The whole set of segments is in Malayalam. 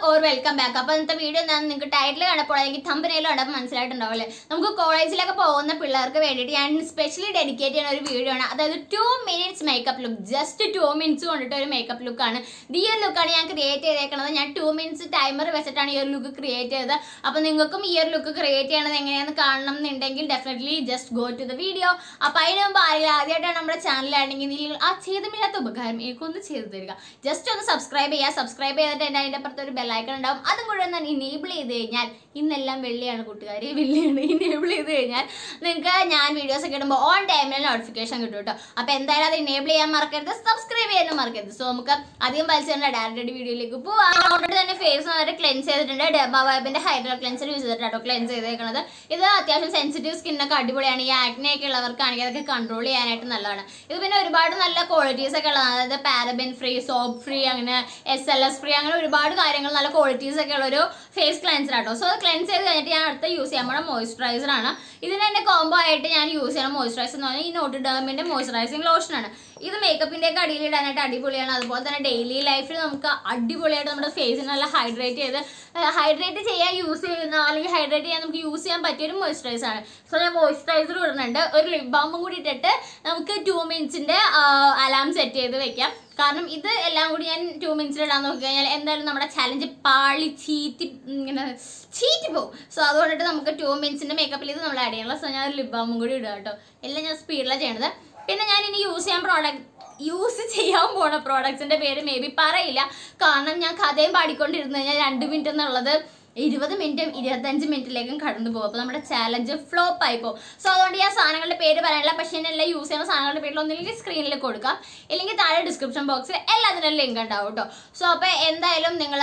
ഓർ വെൽക്കം ബാക്ക് അപ്പൊ ഇന്നത്തെ വീഡിയോ ഞാൻ നിങ്ങൾക്ക് ടൈറ്റിൽ കണ്ടപ്പോൾ അല്ലെങ്കിൽ തമ്പനയിലും കണ്ടപ്പോൾ മനസ്സിലായിട്ടുണ്ടാവും അല്ലേ നമുക്ക് കോളേജിലൊക്കെ പോകുന്ന പിള്ളേർക്ക് വേണ്ടിയിട്ട് ഞാൻ സ്പെഷ്യലി ഡെഡിക്കേറ്റ് ചെയ്യുന്ന ഒരു വീഡിയോ ആണ് അതായത് two minutes makeup look just two minutes കൊണ്ടിട്ട് ഒരു മേക്കപ്പ് ലുക്കാണ് ഈ ഒരു ലുക്കാണ് ഞാൻ ക്രിയേറ്റ് ചെയ്തേക്കുന്നത് ഞാൻ ടു മിനിറ്റ്സ് ടൈമർ വെച്ചിട്ടാണ് ഈ ഒരു ലുക്ക് ക്രിയേറ്റ് ചെയ്തത് അപ്പൊ നിങ്ങൾക്കും ഈ ഒരു ലുക്ക് ക്രിയേറ്റ് ചെയ്യണത് എങ്ങനെയാണെന്ന് കാണണം എന്നുണ്ടെങ്കിൽ definitely just go to the video അപ്പൊ അതിന് മുമ്പ് ആരെങ്കിലും ആദ്യമായിട്ടാണ് നമ്മുടെ ചാനലാണെങ്കിൽ നിങ്ങൾ ആ ചെയ്തുമില്ലാത്ത ഉപകാരം എനിക്കൊന്ന് ചെയ്തു തരിക ജസ്റ്റ് ഒന്ന് സബ്സ്ക്രൈബ് ചെയ്യുക സബ്സ്ക്രൈബ് ചെയ്തിട്ട് എൻ്റെ അതിൻ്റെ അപ്പുറത്ത് ഒരു ബെല്ലൈക്കൺ ഉണ്ടാവും അതും കൂടെ ഒന്ന് ഇനേബിൾ ചെയ്ത് കഴിഞ്ഞാൽ ഇന്നെല്ലാം വെള്ളിയാണ് കൂട്ടുകാരി വെള്ളിയാണ് ഇനേബിൾ ചെയ്ത് കഴിഞ്ഞാൽ നിങ്ങൾക്ക് ഞാൻ വീഡിയോസ് ഒക്കെ ഇടുമ്പോൾ ഓൺ ടൈമിൽ നോട്ടിഫിക്കേഷൻ കിട്ടും കേട്ടോ അപ്പോൾ എന്തായാലും അത് ഇനേബിൾ ചെയ്യാൻ മറക്കരുത് സബ്സ്ക്രൈബ് ചെയ്യാനും മറക്കരുത് സോ നമുക്ക് അധികം വലിച്ചേണ്ട ഡയറക്റ്റ് വീഡിയോയിലേക്ക് പോവാം അതുകൊണ്ട് തന്നെ ഫേസ് നന്നായിട്ട് ക്ലെൻസ് ചെയ്തിട്ടുണ്ട് ഡെബ വൈബിൻ്റെ ഹൈഡ്രോ ക്ലെൻസർ യൂസ് ചെയ്തിട്ടാട്ടോ ക്ലെൻസ് ചെയ്തേക്കുന്നത് ഇത് അത്യാവശ്യം സെൻസിറ്റീവ് സ്കിന്നൊക്കെ അടിപൊളിയാണ് ഈ ആക്നെ ഒക്കെ ഉള്ളവർക്കാണെങ്കിൽ അതൊക്കെ കൺട്രോൾ ചെയ്യാനായിട്ട് നല്ലതാണ് ഇത് പിന്നെ ഒരുപാട് നല്ല ക്വാളിറ്റീസ് ഒക്കെ ഉള്ളതാണ് അതായത് പാരബൻ ഫ്രീ സോപ്പ് ഫ്രീ അങ്ങനെ എസ് എൽ എസ് ഫ്രീ അങ്ങനെ ഒരുപാട് കാര്യങ്ങൾ നല്ല ക്വാളിറ്റീസ് ഒക്കെ ഉള്ള ഒരു ഫേസ് ക്ലെൻസർ ആട്ടോ സോ ക്ലെൻസ് ചെയ്ത് കഴിഞ്ഞിട്ട് ഞാൻ അടുത്ത യൂസ് ചെയ്യാൻ പോണ മോയ്സ്ചറൈസർ ആണ് ഇതിന് തന്നെ കോംബോ ആയിട്ട് ഞാൻ യൂസ് ചെയ്യണ മോയ്സ്ചറൈസർ എന്ന് പറഞ്ഞാൽ ഈ നോട്ട് ഡേമിന്റെ മോയ്സ്ചറൈസിങ് ലോഷൻ ആണ് ഇത് മേക്കപ്പിന്റെ ഒക്കെ അടിയിൽ ഇടാനായിട്ട് അടിപൊളിയാണ് അതുപോലെ തന്നെ ഡെയിലി ലൈഫിൽ നമുക്ക് അടിപൊളിയായിട്ട് നമ്മുടെ ഫേസിന് നല്ല ഹൈഡ്രേറ്റ് ചെയ്ത് ഹൈഡ്രേറ്റ് ചെയ്യാൻ യൂസ് ചെയ്യുന്ന അല്ലെങ്കിൽ ഹൈഡ്രേറ്റ് ചെയ്യാൻ നമുക്ക് യൂസ് ചെയ്യാൻ പറ്റിയ ഒരു മോയ്സ്ചറൈസർ ആണ് സോ ഞാൻ മോയ്സ്ചറൈസർ ഇടുന്നുണ്ട് ഒരു ലിപ് ബാമും കൂടി ഇട്ടിട്ട് നമുക്ക് ടു മിനിറ്റ്സിന്റെ അലാം സെറ്റ് ചെയ്ത് വെക്കാം കാരണം ഇത് എല്ലാം കൂടി ഞാൻ ടു മിനിറ്റ്സിൽ ഇടാൻ നോക്കി കഴിഞ്ഞാൽ എന്തായാലും നമ്മുടെ ചലഞ്ച് പാളി ചീറ്റി ഇങ്ങനെ ചീറ്റി പോകും സോ അതുകൊണ്ടിട്ട് നമുക്ക് ടു മിനിറ്റ്സിന്റെ മേക്കപ്പിൽ ഇത് നമ്മൾ ആഡ് ചെയ്യണം സോ ഞാൻ ലിപ് ബാമും കൂടി ഇടുക കേട്ടോ എല്ലാം ഞാൻ സ്പീഡിലാണ് ചെയ്യണത് പിന്നെ ഞാൻ ഇനി യൂസ് ചെയ്യാൻ പ്രോഡക്റ്റ് യൂസ് ചെയ്യാൻ പോണ പ്രോഡക്ട്സിന്റെ പേര് മേ ബി പറയില്ല കാരണം ഞാൻ കഥയും പാടിക്കൊണ്ടിരുന്നു കഴിഞ്ഞാൽ രണ്ട് മിനിറ്റ് എന്നുള്ളത് ഇരുപത് മിനിറ്റും ഇരുപത്തഞ്ച് മിനിറ്റിലേക്കും കടന്നു പോകും അപ്പോൾ നമ്മുടെ ചാലഞ്ച് ഫ്ലോപ്പ് ആയി പോകും സോ അതുകൊണ്ട് ഞാൻ സാധനങ്ങളുടെ പേര് പറയാനില്ല പക്ഷേ എല്ലാം യൂസ് ചെയ്യുന്ന സാധനങ്ങളുടെ പേരിൽ ഒന്നില്ലെങ്കിൽ സ്ക്രീനിൽ കൊടുക്കാം ഇല്ലെങ്കിൽ താഴെ ഡിസ്ക്രിപ്ഷൻ ബോക്സിൽ എല്ലാത്തിനും ലിങ്ക് ഉണ്ടാവും കേട്ടോ സോ അപ്പോൾ എന്തായാലും നിങ്ങൾ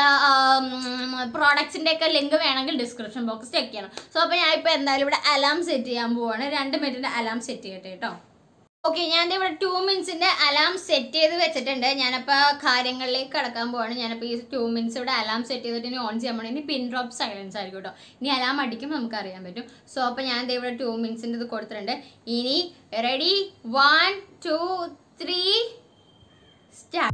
പ്രോഡക്ട്സിൻ്റെ ഒക്കെ ലിങ്ക് വേണമെങ്കിൽ ഡിസ്ക്രിപ്ഷൻ ബോക്സ് ചെക്ക് ചെയ്യണം സോ അപ്പോൾ ഞാൻ ഇപ്പോൾ എന്തായാലും ഇവിടെ അലാം സെറ്റ് ചെയ്യാൻ പോവാണ് രണ്ട് മിനിറ്റിൻ്റെ അലാം സെറ്റ് ചെയ്യട്ടെ കേട്ടോ ഓക്കെ ഞാൻ ദേ ഇവിടെ ടു മിനിറ്റ്സിന്റെ അലാം സെറ്റ് ചെയ്ത് വെച്ചിട്ടുണ്ട് ഞാനപ്പോൾ കാര്യങ്ങളിലേക്ക് കടക്കാൻ പോവാണ് ഞാനപ്പോൾ ഈ ടു മിനിറ്റ്സ് ഇവിടെ അലാം സെറ്റ് ചെയ്തിട്ട് ഇനി ഓൺ ചെയ്യാൻ പോകണം ഇനി പിൻ ഡ്രോപ്പ് സൈലൻസ് ആയിരിക്കും കേട്ടോ ഇനി അലാം അടിക്കും നമുക്ക് അറിയാൻ പറ്റും സോ അപ്പോൾ ഞാൻ ദേ ഇവിടെ ടു മിനിറ്റ്സിൻ്റെ ഇത് കൊടുത്തിട്ടുണ്ട് ഇനി ready one two three start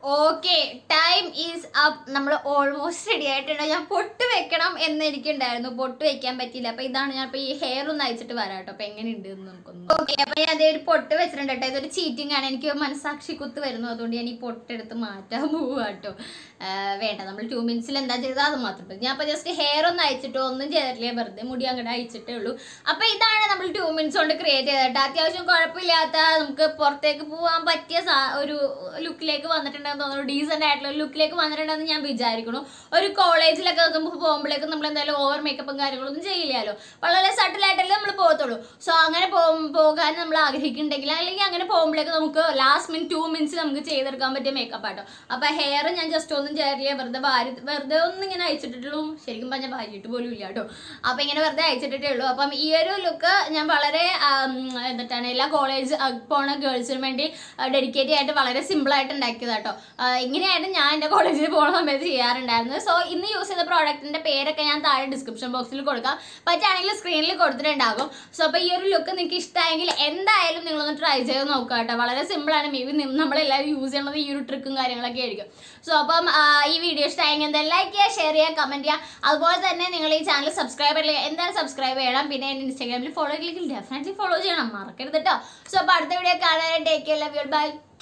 okay time is up നമ്മൾ ഓൾമോസ്റ്റ് റെഡി ആയിട്ടുണ്ട് ഞാൻ പൊട്ട് വെക്കണം എന്ന് എനിക്കുണ്ടായിരുന്നു പൊട്ട് വെക്കാൻ പറ്റിയില്ല അപ്പൊ ഇതാണ് ഞാൻ ഇപ്പൊ ഈ ഹെയർ ഒന്ന് അയച്ചിട്ട് വരാം കേട്ടോ അപ്പൊ എങ്ങനെയുണ്ട് എന്ന് നമുക്കൊന്ന് ഓക്കെ അപ്പൊ ഞാൻ അതേ ഒരു പൊട്ട് വെച്ചിട്ടുണ്ട് കേട്ടോ ഇതൊരു ചീറ്റിംഗ് ആണ് എനിക്ക് മനസാക്ഷി കുത്ത് വരുന്നു അതുകൊണ്ട് ഞാൻ ഈ പൊട്ടെടുത്ത് മാറ്റാൻ പോവുക കേട്ടോ ആ, വേണ്ട നമ്മൾ ടു മിനിറ്റ്സിൽ എന്താ ചെയ്താൽ അത് മാത്രം മതി. ഞാൻ അപ്പൊ ജസ്റ്റ് ഹെയർ ഒന്ന് അയച്ചിട്ടോ ഒന്നും ചെയ്തിട്ടില്ല വെറുതെ മുടി അങ്ങോട്ട് അയച്ചിട്ടേ ഉള്ളൂ അപ്പൊ ഇതാണ് നമ്മൾ ടു മിനിറ്റ്സ് കൊണ്ട് ക്രിയേറ്റ് ചെയ്തിട്ട് അത്യാവശ്യം കുഴപ്പമില്ലാത്ത നമുക്ക് പുറത്തേക്ക് പോകാൻ പറ്റിയ സാ- ഒരു ലുക്കിലേക്ക് വന്നിട്ടുണ്ടെന്ന് തോന്നുന്നു ഡീസെന്റ് ആയിട്ടുള്ള ഒരു ലുക്കിലേക്ക് വന്നിട്ടുണ്ടെന്ന് ഞാൻ വിചാരിക്കുന്നു ഒരു കോളേജിലൊക്കെ നമുക്ക് പോകുമ്പോഴേക്കും നമ്മൾ എന്തായാലും ഓവർ മേക്കപ്പും കാര്യങ്ങളൊന്നും ചെയ്യില്ലല്ലോ വളരെ സട്ടിലായിട്ടല്ലേ നമ്മൾ പോകത്തുള്ളൂ സോ അങ്ങനെ പോ- പോകാൻ നമ്മൾ ആഗ്രഹിക്കുന്നുണ്ടെങ്കിൽ അല്ലെങ്കിൽ അങ്ങനെ പോകുമ്പോഴേക്കും നമുക്ക് ലാസ്റ്റ് മിനിറ്റ് ടു മിനിറ്റ്സ് നമുക്ക് ചെയ്തെടുക്കാൻ പറ്റിയ മേക്കപ്പ് ആട്ടോ അപ്പൊ ഹെയർ ഞാൻ ജസ്റ്റ് ഒന്നും ചേരില്ല വെറുതെ വാരി വെറുതെ ഒന്നും ഇങ്ങനെ അയച്ചിട്ടുള്ളൂ ശരിക്കും പറഞ്ഞാൽ വാരിയിട്ട് പോലും ഇല്ല കേട്ടോ അപ്പൊ ഇങ്ങനെ വെറുതെ അയച്ചിട്ടേ ഉള്ളൂ അപ്പം ഈ ഒരു ലുക്ക് ഞാൻ വളരെ ആം, എന്നിട്ടാണ് എല്ലാ കോളേജ് പോണ ഗേൾസിനും വേണ്ടി ഡെഡിക്കേറ്റ് ആയിട്ട് വളരെ സിമ്പിൾ ആയിട്ട് ഉണ്ടാക്കിയത് കേട്ടോ ആ, ഇങ്ങനെയായിട്ട് ഞാൻ എൻ്റെ കോളേജിൽ പോണ സമയത്ത് ചെയ്യാറുണ്ടായിരുന്നു സോ ഇന്ന് യൂസ് ചെയ്ത പ്രോഡക്റ്റിന്റെ പേരൊക്കെ ഞാൻ താഴെ ഡിസ്ക്രിപ്ഷൻ ബോക്സിൽ കൊടുക്കാം പറ്റുകയാണെങ്കിൽ സ്ക്രീനിൽ കൊടുത്തിട്ടുണ്ടാകും സോ അപ്പോൾ ഈ ഒരു ലുക്ക് നിങ്ങൾക്ക് ഇഷ്ടമായെങ്കിൽ എന്തായാലും നിങ്ങളൊന്ന് ട്രൈ ചെയ്ത് നോക്കുക കേട്ടോ വളരെ സിമ്പിളാണ് മേ ബി നമ്മളെല്ലാവരും യൂസ് ചെയ്യണത് ഈ ഒരു ട്രിക്കും കാര്യങ്ങളൊക്കെ ആയിരിക്കും സോ അപ്പം ആ, ഈ വീഡിയോ ഇഷ്ടമായെങ്കിൽ എന്തായാലും ലൈക്ക് ചെയ്യുക ഷെയർ ചെയ്യുക കമൻറ്റ് ചെയ്യുക അതുപോലെ തന്നെ നിങ്ങൾ ഈ ചാനൽ സബ്സ്ക്രൈബ് ചെയ്യില്ല എന്തായാലും സബ്സ്ക്രൈബ് ചെയ്യണം പിന്നെ എൻ്റെ ഇൻസ്റ്റാഗ്രാമിൽ ഫോളോ ചെയ്യില്ലെങ്കിൽ ഡെഫിനറ്റ്ലി ഫോളോ ചെയ്യണം മറക്കരുത് കേട്ടോ സോ അപ്പോൾ അടുത്ത വീഡിയോ കാണാനായിട്ട് take care love you by